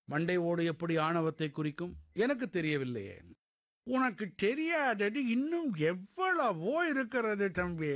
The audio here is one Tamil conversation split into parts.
மண்டை ஓடு எப்படி ஆணவத்தை குறிக்கும் எனக்கு தெரியவில்லையே உனக்கு தெரியாதது இன்னும் எவ்வளவோ இருக்கிறது தம்பி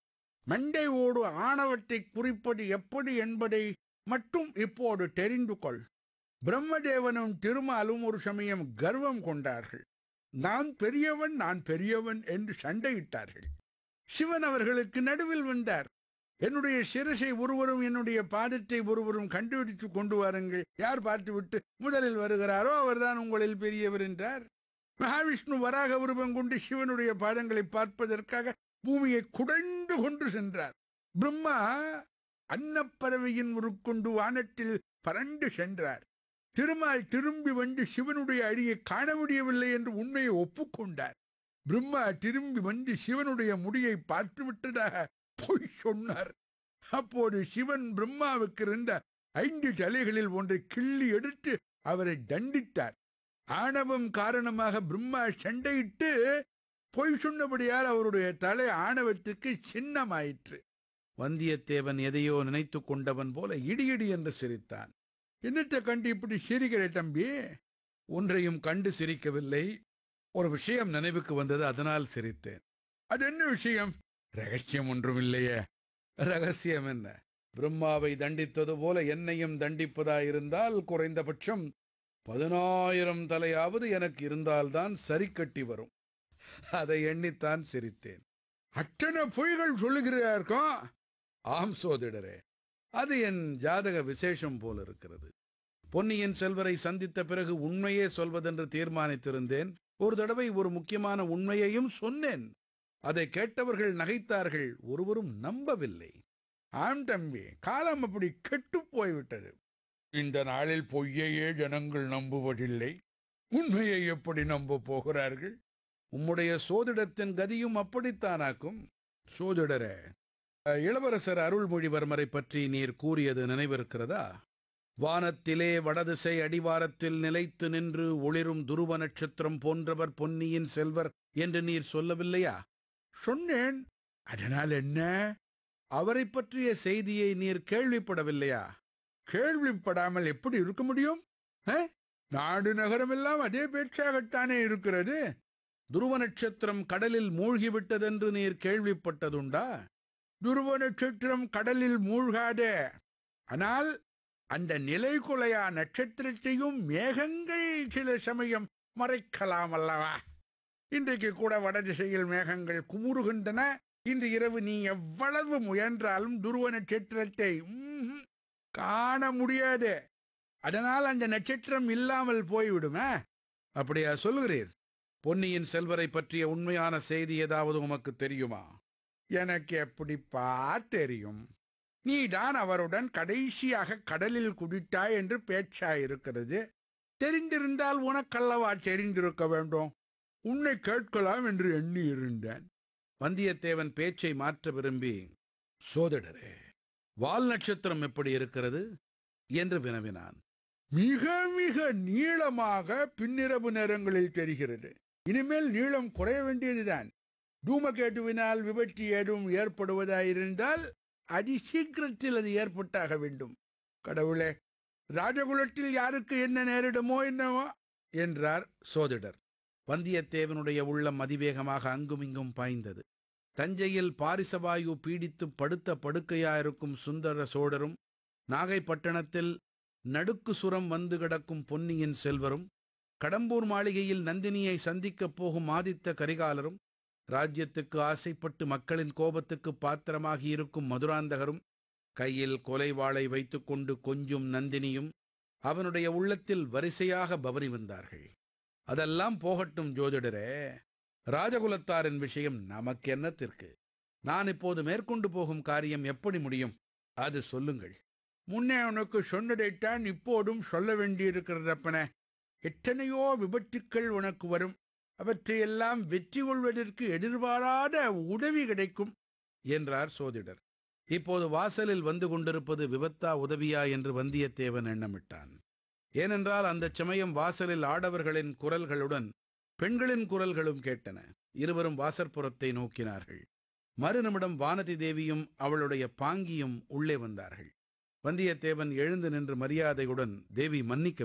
மண்டை ஓடு ஆணவத்தை குறிப்பது எப்படி என்பதை மட்டும் இப்போது தெரிந்து கொள் பிரம்மதேவனும் திருமாலும் ஒரு சமயம் கர்வம் கொண்டார்கள் நான் பெரியவன் நான் பெரியவன் என்று சண்டையிட்டார்கள் சிவன் அவர்களுக்கு நடுவில் வந்தார் என்னுடைய சிரசை ஒருவரும் என்னுடைய பாதத்தை ஒருவரும் கண்டுபிடித்து கொண்டு வாருங்கள் யார் பார்த்துவிட்டு முதலில் வருகிறாரோ அவர்தான் உங்களில் பெரியவர் என்றார் மகாவிஷ்ணு வராக உருவம் கொண்டு சிவனுடைய பாதங்களை பார்ப்பதற்காக பூமியை குடைந்து கொண்டு சென்றார் பிரம்மா அன்னப்பறவையின் உருக்கொண்டு வானத்தில் பறந்து சென்றார் திருமால் திரும்பி வந்து சிவனுடைய அடியை காண முடியவில்லை என்று உண்மையை ஒப்புக்கொண்டார் பிரம்மா திரும்பி வந்து சிவனுடைய முடியை பார்த்து விட்டதாக பொய் சொன்னார் அப்போது சிவன் பிரம்மாவுக்கு இருந்த ஐந்து தலைகளில் ஒன்றை கிள்ளி எடுத்து அவரை தண்டித்தார் ஆணவம் காரணமாக பிரம்மா சண்டையிட்டு பொய் சொன்னபடியால் அவருடைய தலை ஆணவத்திற்கு சின்னமாயிற்று வந்தியத்தேவன் எதையோ நினைத்துக் கொண்டவன் போல இடியிடி என்று சிரித்தான் என்னத்தை கண்டு இப்படி சிரிக்கிற தம்பி ஒன்றையும் கண்டு சிரிக்கவில்லை ஒரு விஷயம் நினைவுக்கு வந்தது அதனால் சிரித்தேன் அது என்ன விஷயம் ரகசியம் ஒன்றும் இல்லையே ரகசியம் என்ன பிரம்மாவை தண்டித்தது போல என்னையும் தண்டிப்பதாயிருந்தால் குறைந்தபட்சம் பதினாயிரம் தலையாவது எனக்கு இருந்தால்தான் சரி கட்டி வரும் அதை எண்ணித்தான் சிரித்தேன் அத்தனை பொய்கள் சொல்லுகிறார்க்கும் ஆம் சோதிடரே அது என் ஜாதக விசேஷம் போல இருக்கிறது பொன்னியின் செல்வரை சந்தித்த பிறகு உண்மையே சொல்வதென்று தீர்மானித்திருந்தேன் ஒரு தடவை ஒரு முக்கியமான உண்மையையும் சொன்னேன் அதை கேட்டவர்கள் நகைத்தார்கள் ஒருவரும் நம்பவில்லை ஆம் தம்பி காலம் அப்படி கெட்டு போய்விட்டது இந்த நாளில் பொய்யையே ஜனங்கள் நம்புவதில்லை உண்மையை எப்படி நம்ப போகிறார்கள் உம்முடைய சோதிடத்தின் கதியும் அப்படித்தானாக்கும் சோதிடரே அஹ், இளவரசர் அருள்மொழிவர்மரை பற்றி நீர் கூறியது நினைவிருக்கிறதா வானத்திலே வடதிசை அடிவாரத்தில் நிலைத்து நின்று ஒளிரும் துருவ நட்சத்திரம் போன்றவர் பொன்னியின் செல்வர் என்று நீர் சொல்லவில்லையா சொன்னேன் அதனால் என்ன அவரைப் பற்றிய செய்தியை நீர் கேள்விப்படவில்லையா கேள்விப்படாமல் எப்படி இருக்க முடியும் ஆ? நாடு நகரமெல்லாம் அதே பேச்சாகத்தானே இருக்கிறது துருவ நட்சத்திரம் கடலில் மூழ்கிவிட்டதென்று நீர் கேள்விப்பட்டதுண்டா துருவ நட்சத்திரம் கடலில் மூழ்காதே ஆனால் அந்த நிலைகுலையா நட்சத்திரத்தையும் மேகங்கள் சில சமயம் மறைக்கலாம் அல்லவா இன்றைக்கு கூட வடதிசையில் மேகங்கள் குமுறுகின்றன இன்று இரவு நீ எவ்வளவு முயன்றாலும் துருவ நட்சத்திரத்தை ம்ஹும், காண முடியாது அதனால் அந்த நட்சத்திரம் இல்லாமல் போய்விடுமே அப்படியா சொல்லுகிறீர் பொன்னியின் செல்வரை பற்றிய உண்மையான செய்தி ஏதாவது உமக்கு தெரியுமா எனக்கு எப்படிப்பா தெரியும் நீதான் அவருடன் கடைசியாக கடலில் குதித்தாய் என்று பேச்சாயிருக்கிறது தெரிந்திருந்தால் உனக்கல்லவா தெரிந்திருக்க வேண்டும் உன்னை கேட்கலாம் என்று எண்ணி இருந்தேன் வந்தியத்தேவன் பேச்சை மாற்ற விரும்பி சோதிடரே வால் நட்சத்திரம் எப்படி இருக்கிறது என்று வினவினான் மிக மிக நீளமாக பின்னிரவு நேரங்களில் தெரிகிறது இனிமேல் நீளம் குறைய வேண்டியதுதான் தூமகேட்டுவினால் விபத்து ஏதும் ஏற்படுவதாயிருந்தால் அதி சீக்கிரத்தில் அது ஏற்பட்டாக வேண்டும் கடவுளே ராஜகுலத்தில் யாருக்கு என்ன நேரிடுமோ என்னவோ என்றார் சோதிடர் வந்தியத்தேவனுடைய உள்ளம் அதிவேகமாக அங்குமிங்கும் பாய்ந்தது தஞ்சையில் பாரிசவாயு பீடித்து படுத்த படுக்கையாயிருக்கும் சுந்தர சோழரும் நாகைப்பட்டணத்தில் நடுக்கு சுரம் வந்து கிடக்கும் பொன்னியின் செல்வரும் கடம்பூர் மாளிகையில் நந்தினியை சந்திக்கப் போகும் ஆதித்த கரிகாலரும் ராஜ்யத்துக்கு ஆசைப்பட்டு மக்களின் கோபத்துக்கு பாத்திரமாகி இருக்கும் மதுராந்தகரும் கையில் கொலை வாளை வைத்துக்கொண்டு கொஞ்சும் நந்தினியும் அவனுடைய உள்ளத்தில் வரிசையாக பவனி வந்தார்கள் அதெல்லாம் போகட்டும் ஜோதிடரே ராஜகுலத்தாரின் விஷயம் நமக்கு என்னத்திற்கு நான் இப்போது மேற்கொண்டு போகும் காரியம் எப்படி முடியும் அது சொல்லுங்கள் முன்னே உனக்கு சொன்னதைத்தான் இப்போதும் சொல்ல வேண்டியிருக்கிறதப்பன எத்தனையோ விபத்துக்கள் உனக்கு வரும் அவற்றையெல்லாம் வெற்றி கொள்வதற்கு எதிர்பாராத உதவி கிடைக்கும் என்றார் சோதிடர் இப்போது வாசலில் வந்து கொண்டிருப்பது விபத்தா உதவியா என்று வந்தியத்தேவன் எண்ணமிட்டான் ஏனென்றால் அந்தச் சமயம் வாசலில் ஆடவர்களின் குரல்களுடன் பெண்களின் குரல்களும் கேட்டன இருவரும் வாசற்புறத்தை நோக்கினார்கள் மறுநிமிடம் வானதி தேவியும் அவளுடைய பாங்கியும் உள்ளே வந்தார்கள் வந்தியத்தேவன் எழுந்து நின்று மரியாதையுடன் தேவி மன்னிக்க